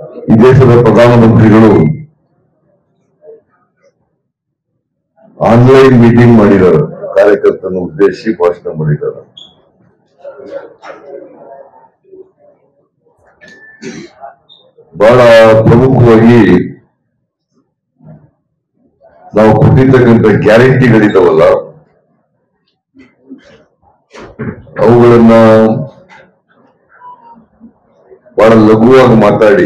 ಈ ದೇಶದ ಪ್ರಧಾನಮಂತ್ರಿಗಳು ಆನ್ಲೈನ್ ಮೀಟಿಂಗ್ ಮಾಡಿದ್ದಾರೆ ಕಾರ್ಯಕರ್ತನ ಉದ್ದೇಶಿಸಿ ಭಾಷಣ ಮಾಡಿದ್ದಾರೆ ಬಹಳ ಪ್ರಮುಖವಾಗಿ ನಾವು ಕೊಟ್ಟಿರ್ತಕ್ಕಂಥ ಗ್ಯಾರಂಟಿಗಳಿದಾವಲ್ಲ ಅವುಗಳನ್ನ ಬಹಳ ಲಘುವಾಗಿ ಮಾತಾಡಿ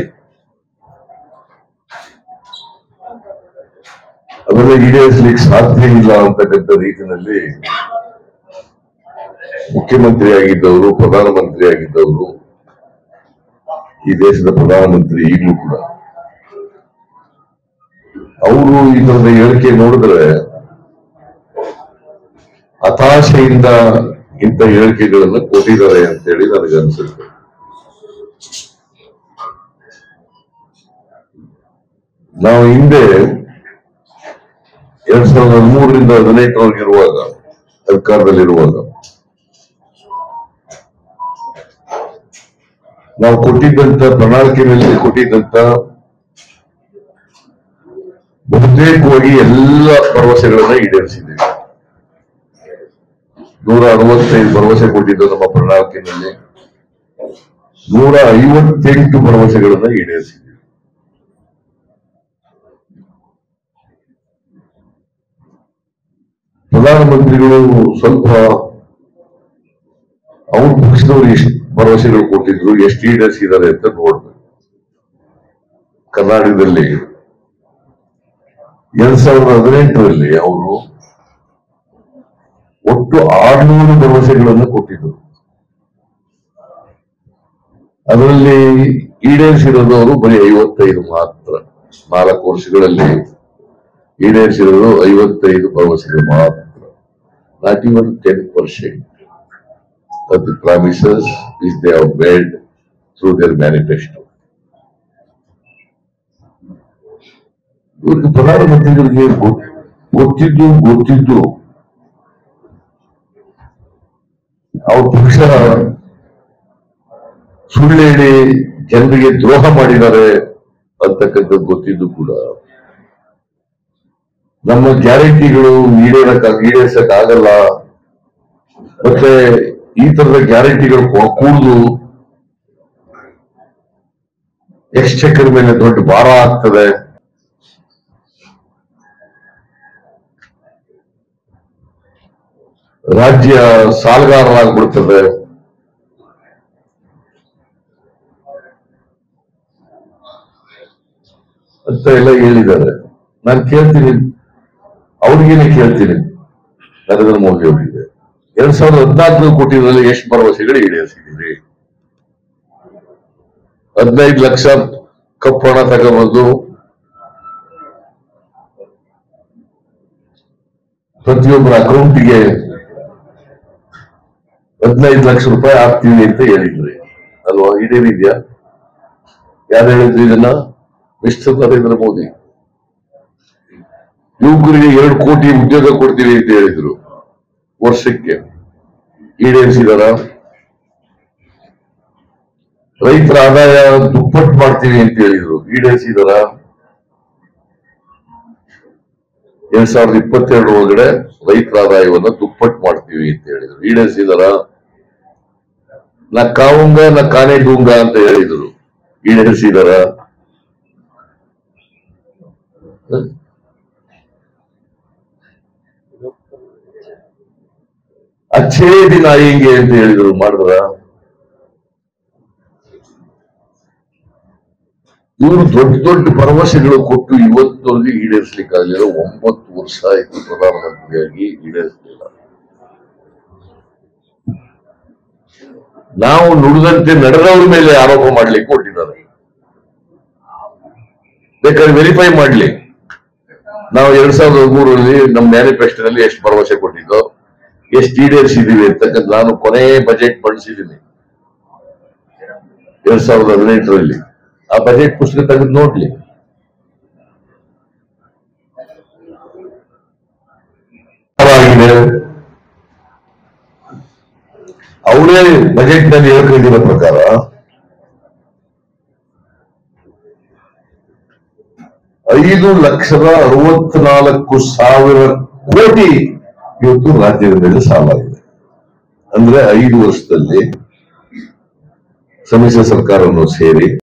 ಅವೆಲ್ಲ ಈಡೇರಿಸಲಿಕ್ಕೆ ಸಾಧ್ಯ ಇಲ್ಲ ಅಂತಕ್ಕಂಥ ರೀತಿಯಲ್ಲಿ ಮುಖ್ಯಮಂತ್ರಿ ಆಗಿದ್ದವರು ಪ್ರಧಾನಮಂತ್ರಿ ಆಗಿದ್ದವರು ಈ ದೇಶದ ಪ್ರಧಾನಮಂತ್ರಿ ಈಗಲೂ ಕೂಡ ಅವರು ಈ ತರದ ಹೇಳಿಕೆ ನೋಡಿದ್ರೆ ಹತಾಶೆಯಿಂದ ಇಂಥ ಹೇಳಿಕೆಗಳನ್ನು ಕೊಟ್ಟಿದ್ದಾರೆ ಅಂತೇಳಿ ನನಗೆ ಅನ್ಸುತ್ತೆ ನಾವು ಹಿಂದೆ ಎರಡ್ ಸಾವಿರದ ಹದಿಮೂರರಿಂದ ಹದಿನೆಂಟರವರೆಗಿರುವಾಗ ಸರ್ಕಾರದಲ್ಲಿರುವಾಗ ನಾವು ಕೊಟ್ಟಿದ್ದಂತ ಪ್ರಣಾಳಿಕೆಯಲ್ಲಿ ಕೊಟ್ಟಿದ್ದಂತ ಬಹುತೇಕವಾಗಿ ಎಲ್ಲ ಭರವಸೆಗಳನ್ನ ಈಡೇರಿಸಿದ್ದೀವಿ ನೂರ ಅರವತ್ತೈದು ಭರವಸೆ ಕೊಟ್ಟಿದ್ದು ನಮ್ಮ ಪ್ರಣಾಳಿಕೆಯಲ್ಲಿ ನೂರ ಐವತ್ತೆಂಟು ಭರವಸೆಗಳನ್ನ ಈಡೇರಿಸಿದ್ದೀವಿ ಪ್ರಧಾನಮಂತ್ರಿಗಳು ಸ್ವಲ್ಪ ಅವ್ರ ಪಕ್ಷದವರು ಎಷ್ಟು ಭರವಸೆಗಳು ಕೊಟ್ಟಿದ್ರು ಎಷ್ಟು ಈಡೇರಿಸಿದ್ದಾರೆ ಅಂತ ನೋಡ್ಬೇಕು ಕರ್ನಾಟಕದಲ್ಲಿ ಎರಡ್ ಸಾವಿರದ ಹದಿನೆಂಟರಲ್ಲಿ ಅವರು ಒಟ್ಟು ಆರ್ನೂರು ಭರವಸೆಗಳನ್ನು ಕೊಟ್ಟಿದ್ರು ಅದರಲ್ಲಿ ಈಡೇರಿಸಿರೋದು ಅವರು ಬರೀ ಐವತ್ತೈದು ಮಾತ್ರ ನಾಲ್ಕು ವರ್ಷಗಳಲ್ಲಿ ಈಡೇರಿಸಿರೋದು ಐವತ್ತೈದು ಭರವಸೆಗಳು ಮಾತ್ರ not even ten percent of the promises which they have made through their manifesto. ಇವ್ರಿಗೆ ಪ್ರಧಾನಮಂತ್ರಿಗಳಿಗೆ ಗೊ- ಗೊತ್ತಿದ್ದು ಗೊತ್ತಿದ್ದು ಅವ್ರ ಪಕ್ಷ ಸುಳ್ಳು ಹೇಳಿ ಜನರಿಗೆ ದ್ರೋಹ ಮಾಡಿದ್ದಾರೆ ಅಂತಕ್ಕಂಥದ್ದು ಗೊತ್ತಿದ್ದು ಕೂಡ ನಮ್ಮ ಗ್ಯಾರಂಟಿಗಳು ಈಡೇರಕ್ ಈಡೇರ್ಸಕ್ ಆಗಲ್ಲ ಮತ್ತೆ ಈ ತರದ ಗ್ಯಾರಂಟಿಗಳು ಕೂಡುದು ಎಕ್ಸ್ಚೆಕರ್ ಮೇಲೆ ದೊಡ್ಡ ಭಾರ ಆಗ್ತದೆ ರಾಜ್ಯ ಸಾಲಗಾರರಾಗ್ಬಿಡ್ತದೆ ಅಂತ ಎಲ್ಲ ಹೇಳಿದ್ದಾರೆ ನಾನು ಕೇಳ್ತೀನಿ ಅವ್ರಿಗೇನೆ ಕೇಳ್ತೀನಿ ನರೇಂದ್ರ ಮೋದಿ ಅವರಿಗೆ ಎರಡ್ ಸಾವಿರದ ಹದಿನಾಲ್ಕು ಕೋಟಿನಲ್ಲಿ ಎಷ್ಟು ಭರವಸೆಗಳು ಈಡೇರಿಸಿದ್ದೀರಿ ಹದಿನೈದು ಲಕ್ಷ ಕಪ್ಪು ಹಣ ತಗೊಂಡ್ಬಂದು ಪ್ರತಿಯೊಬ್ಬರ ಅಕೌಂಟಿಗೆ ಹದಿನೈದು ಲಕ್ಷ ರೂಪಾಯಿ ಹಾಕ್ತೀವಿ ಅಂತ ಹೇಳಿದ್ರಿ ಅಲ್ವಾ ಈಡೇರಿದ್ಯಾ ಯಾರು ಹೇಳಿದ್ರು ಇದನ್ನ ಮಿಸ್ಟರ್ ನರೇಂದ್ರ ಮೋದಿ ಯುವಕರಿಗೆ ಎರಡು ಕೋಟಿ ಉದ್ಯೋಗ ಕೊಡ್ತೀವಿ ಅಂತ ಹೇಳಿದ್ರು ವರ್ಷಕ್ಕೆ ಈಡೇರಿಸಿದಾರ ರೈತರ ಆದಾಯ ದುಪ್ಪಟ್ಟು ಮಾಡ್ತೀವಿ ಅಂತ ಹೇಳಿದ್ರು ಈಡೇರಿಸಿದಾರ ಎರಡ್ ಸಾವಿರದ ಇಪ್ಪತ್ತೆರಡು ಒಳಗಡೆ ರೈತರ ಆದಾಯವನ್ನ ದುಪ್ಪಟ್ಟು ಮಾಡ್ತೀವಿ ಅಂತ ಹೇಳಿದ್ರು ಈಡೇರಿಸಿದಾರ ನಾ ಕಾವುಂಗ ನಾ ಕಾನೆ ಡೂಂಗ ಅಂತ ಹೇಳಿದ್ರು ಈಡೇರಿಸಿದಾರ ಅಚ್ಚೇ ದಿನ ಹಿಂಗೆ ಅಂತ ಹೇಳಿದ್ರು ಮಾಡಿದ್ರ ಇವರು ದೊಡ್ಡ ದೊಡ್ಡ ಭರವಸೆಗಳು ಕೊಟ್ಟು ಇವತ್ತವರೆಗೆ ಈಡೇರಿಸಲಿಕ್ಕಾಗಲಿಲ್ಲ ಒಂಬತ್ತು ವರ್ಷ ಆಯ್ತು ಪ್ರಧಾನಮಂತ್ರಿಯಾಗಿ ಈಡೇರಿಸಲಿಲ್ಲ ನಾವು ನುಡಿದಂತೆ ನಡೆದವ್ರ ಮೇಲೆ ಆರೋಪ ಮಾಡ್ಲಿಕ್ಕೆ ಕೊಟ್ಟಿದ್ದಾರೆ ಬೇಕಾದ್ರೆ ವೆರಿಫೈ ಮಾಡ್ಲಿ ನಾವು ಎರಡ್ ಸಾವಿರದ ಹದಿಮೂರರಲ್ಲಿ ನಮ್ಮ ಮ್ಯಾನಿಫೆಸ್ಟೋನಲ್ಲಿ ಎಷ್ಟು ಭರವಸೆ ಕೊಟ್ಟಿದ್ದೋ ಎಷ್ಟು ಈಡೇರಿಸಿದೀವಿ ಅಂತಕ್ಕಂಥ ನಾನು ಕೊನೆ ಬಜೆಟ್ ಮಂಡಿಸಿದ್ದೀನಿ ಎರಡ್ ಸಾವಿರದ ಹದಿನೆಂಟರಲ್ಲಿ ಆ ಬಜೆಟ್ ಪುಸ್ತಕ ತೆಗೆದು ನೋಡ್ಲಿ ಆಗಿದೆ ಅವರೇ ಬಜೆಟ್ ನಲ್ಲಿ ಹೇಳ್ಕೊಂಡಿರೋ ಪ್ರಕಾರ ಐದು ಲಕ್ಷದ ಅರವತ್ನಾಲ್ಕು ಸಾವಿರ ಕೋಟಿ ಇವತ್ತು ರಾಜ್ಯದ ಮೇಲೆ ಸಾಲ ಇದೆ ಅಂದ್ರೆ ಐದು ವರ್ಷದಲ್ಲಿ ಸಮ್ಮಿಶ್ರ ಸರ್ಕಾರವನ್ನು ಸೇರಿ